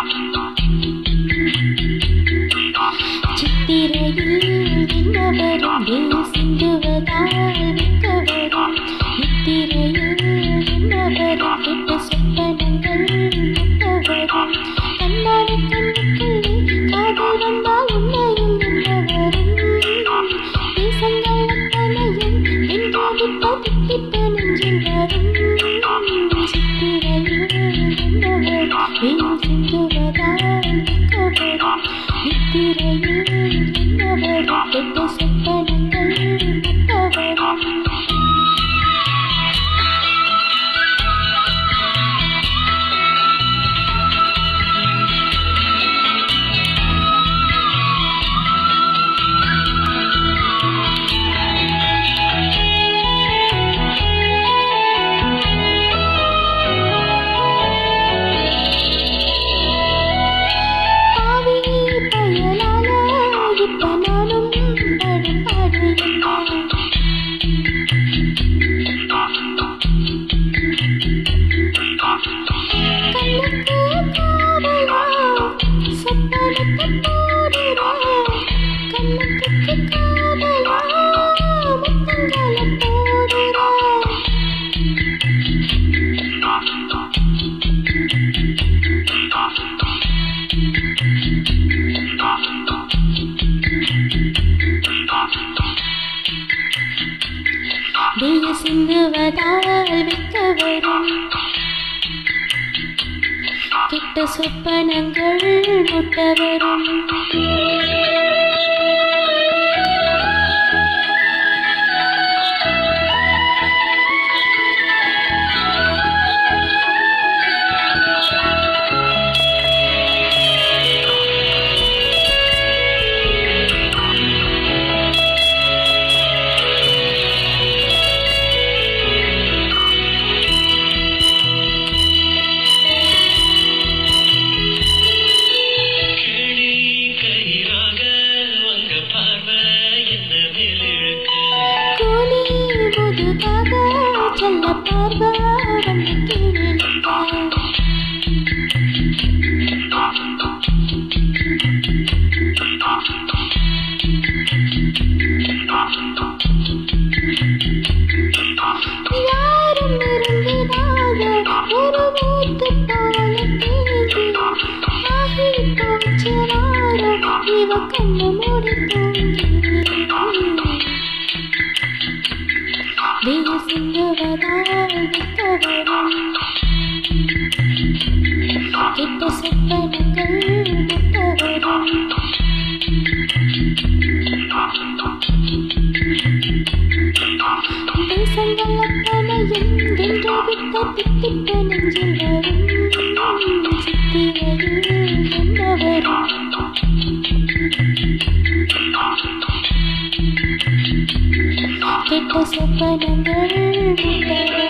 சித்திரையில் என்னவரும் வேல் சிந்துவதால் மிக்கவரும் நித்திரையில் என்னவரும் கெட்ட சொப்பனங்கள் முட்டவரும் கண்ணாடி கண்ணுக்குள்ளே காதல் வந்தால் உண்மையில் என்னவரும் தேசங்கள் அத்தனையும் வென்றாவிட்ட தித்தித்த நெஞ்சில் வரும் சித்திரையில் என்னவரும் வேல் சிந்துவதால் மிக்கவரும் நித்திரையில் என்னவரும் கெட்ட சொப்பனங்கள் முட்டவரும் பாவி பயலால இப்ப நானும் படும் பாடு என்ன கண்ணுக்கு காவலா சொப்பனத்தை போடுறா கண்ணுக்கு காவலா முத்தங்களை போடுறா வெய்ய சிந்துவதால் விக்க வரும் கெட்ட சொப்பனங்கள் முட்ட வரும் கிளி கயிறாக வங்க பார்வை என்ன மேலிழுக்கு கூலி முதுகாக செல்ல பார்வா வந்து கீழிழுக்கா யாரும் நெருங்கினாக ஒரு மூத்து போல தேங்கி ஆகி போச்சு வாரம் இவ கண்ணு மூடி தூங்கி வெயில் சிந்துவதால் விக்க வரும் கெட்ட சொப்பனங்கள் முட்ட வரும் தேசங்கள் அத்தனையும் வென்று விட்ட தித்தித்த நெஞ்சில் வரும் சித்திரையில் என்ன வரும் கெட்ட சொப்பனங்கள் முட்ட வரும்